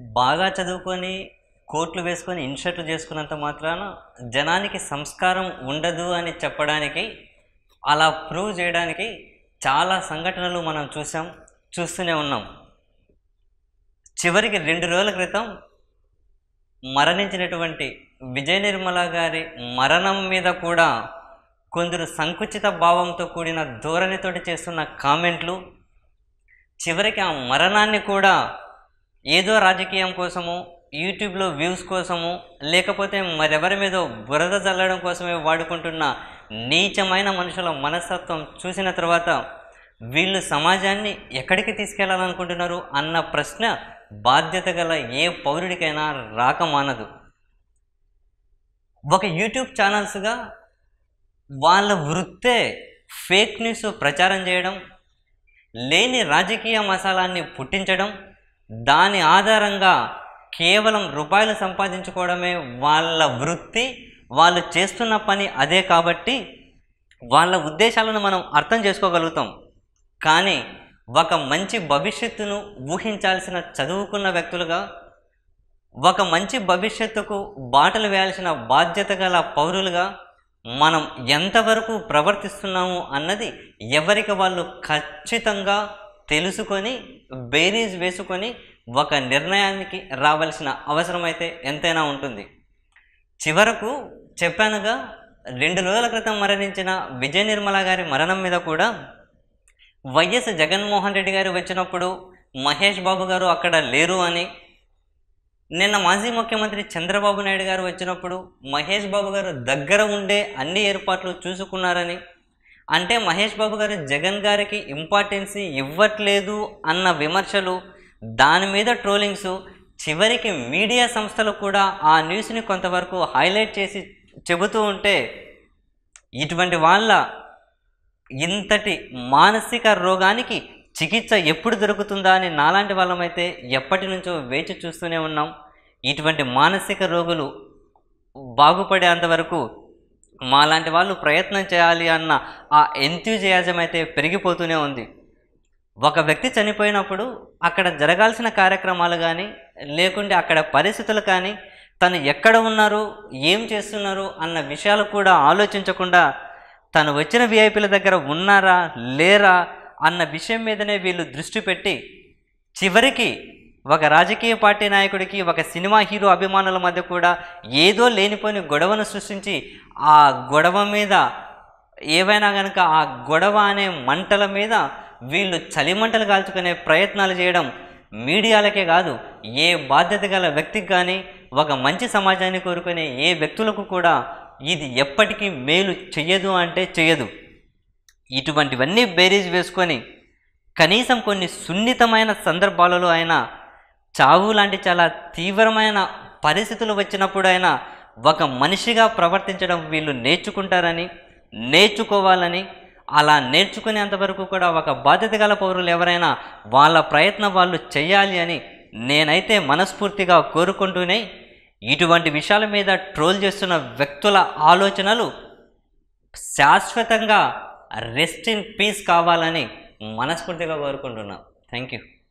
బాగా చదువుకొని కోట్లు వేసుకొని ఇన్షర్ట్లు చేసుకున్నంత మాత్రాన జనానికి సంస్కారం ఉండదు అని చెప్పడానికి అలా ప్రూవ్ చేయడానికి చాలా సంఘటనలు మనం చూసాం చూస్తూనే ఉన్నాం చివరికి రెండు రోజుల క్రితం మరణించినటువంటి విజయ నిర్మల గారి మరణం మీద కూడా కొందరు సంకుచిత భావంతో కూడిన ధోరణితోటి చేస్తున్న కామెంట్లు చివరికి ఆ మరణాన్ని కూడా ఏదో రాజకీయం కోసము యూట్యూబ్లో వ్యూస్ కోసము లేకపోతే మరెవరి మీద బురద చల్లడం కోసమే వాడుకుంటున్న నీచమైన మనుషుల మనస్తత్వం చూసిన తర్వాత వీళ్ళు సమాజాన్ని ఎక్కడికి తీసుకెళ్లాలనుకుంటున్నారు అన్న ప్రశ్న బాధ్యత గల ఏ పౌరుడికైనా రాక మానదు ఒక యూట్యూబ్ ఛానల్స్గా వాళ్ళ వృత్తే ఫేక్ న్యూస్ ప్రచారం చేయడం లేని రాజకీయ మసాలాన్ని పుట్టించడం దాని ఆధారంగా కేవలం రూపాయలు సంపాదించుకోవడమే వాళ్ళ వృత్తి వాళ్ళు చేస్తున్న పని అదే కాబట్టి వాళ్ళ ఉద్దేశాలను మనం అర్థం చేసుకోగలుగుతాం కానీ ఒక మంచి భవిష్యత్తును ఊహించాల్సిన చదువుకున్న వ్యక్తులుగా ఒక మంచి భవిష్యత్తుకు బాటలు వేయాల్సిన బాధ్యత గల పౌరులుగా మనం ఎంతవరకు ప్రవర్తిస్తున్నాము అన్నది ఎవరికి వాళ్ళు ఖచ్చితంగా తెలుసుకొని బేరీజ్ వేసుకొని ఒక నిర్ణయానికి రావాల్సిన అవసరం అయితే ఎంతైనా ఉంటుంది చివరకు చెప్పానుగా రెండు రోజుల క్రితం మరణించిన విజయ నిర్మల గారి మరణం మీద కూడా వైఎస్ జగన్మోహన్ రెడ్డి గారు వచ్చినప్పుడు మహేష్ బాబు గారు అక్కడ లేరు అని నిన్న మాజీ ముఖ్యమంత్రి చంద్రబాబు నాయుడు గారు వచ్చినప్పుడు మహేష్ బాబు గారు దగ్గర ఉండే అన్ని ఏర్పాట్లు చూసుకున్నారని అంటే మహేష్ బాబు గారు జగన్ గారికి ఇంపార్టెన్సీ ఇవ్వట్లేదు అన్న విమర్శలు దాని మీద ట్రోలింగ్స్ చివరికి మీడియా సంస్థలు కూడా ఆ న్యూస్ని కొంతవరకు హైలైట్ చేసి చెబుతూ ఉంటే ఇటువంటి వాళ్ళ ఇంతటి మానసిక రోగానికి చికిత్స ఎప్పుడు దొరుకుతుందా అని నాలాంటి వాళ్ళమైతే ఎప్పటి నుంచో వేచి చూస్తూనే ఉన్నాం ఇటువంటి మానసిక రోగులు బాగుపడేంత వరకు మాలాంటి వాళ్ళు ప్రయత్నం చేయాలి అన్న ఆ ఎంతూజియాజం అయితే పెరిగిపోతూనే ఉంది ఒక వ్యక్తి చనిపోయినప్పుడు అక్కడ జరగాల్సిన కార్యక్రమాలు కానీ లేకుంటే అక్కడ పరిస్థితులు కానీ తను ఎక్కడ ఉన్నారు ఏం చేస్తున్నారు అన్న విషయాలు కూడా ఆలోచించకుండా తను వచ్చిన విఐపీల దగ్గర ఉన్నారా లేరా అన్న విషయం మీదనే వీళ్ళు దృష్టి పెట్టి చివరికి ఒక రాజకీయ పార్టీ నాయకుడికి ఒక సినిమా హీరో అభిమానుల మధ్య కూడా ఏదో లేనిపోని గొడవను సృష్టించి ఆ గొడవ మీద ఏవైనా కనుక ఆ గొడవ అనే మంటల మీద వీళ్ళు చలిమంటలు కాల్చుకునే ప్రయత్నాలు చేయడం మీడియాలకే కాదు ఏ బాధ్యత గల వ్యక్తికి కానీ ఒక మంచి సమాజాన్ని కోరుకునే ఏ వ్యక్తులకు కూడా ఇది ఎప్పటికీ మేలు చెయ్యదు అంటే చెయ్యదు ఇటువంటివన్నీ బేరీజ్ వేసుకొని కనీసం కొన్ని సున్నితమైన సందర్భాలలో అయినా చావు లాంటి చాలా తీవ్రమైన పరిస్థితులు వచ్చినప్పుడైనా ఒక మనిషిగా ప్రవర్తించడం వీళ్ళు నేర్చుకుంటారని నేర్చుకోవాలని అలా నేర్చుకునేంత వరకు కూడా ఒక బాధ్యత గల పౌరులు ఎవరైనా వాళ్ళ ప్రయత్నం వాళ్ళు చేయాలి అని నేనైతే మనస్ఫూర్తిగా కోరుకుంటూనే ఇటువంటి విషయాల మీద ట్రోల్ చేస్తున్న వ్యక్తుల ఆలోచనలు శాశ్వతంగా రెస్ట్ ఇన్ పీస్ కావాలని మనస్ఫూర్తిగా కోరుకుంటున్నాను థ్యాంక్ యూ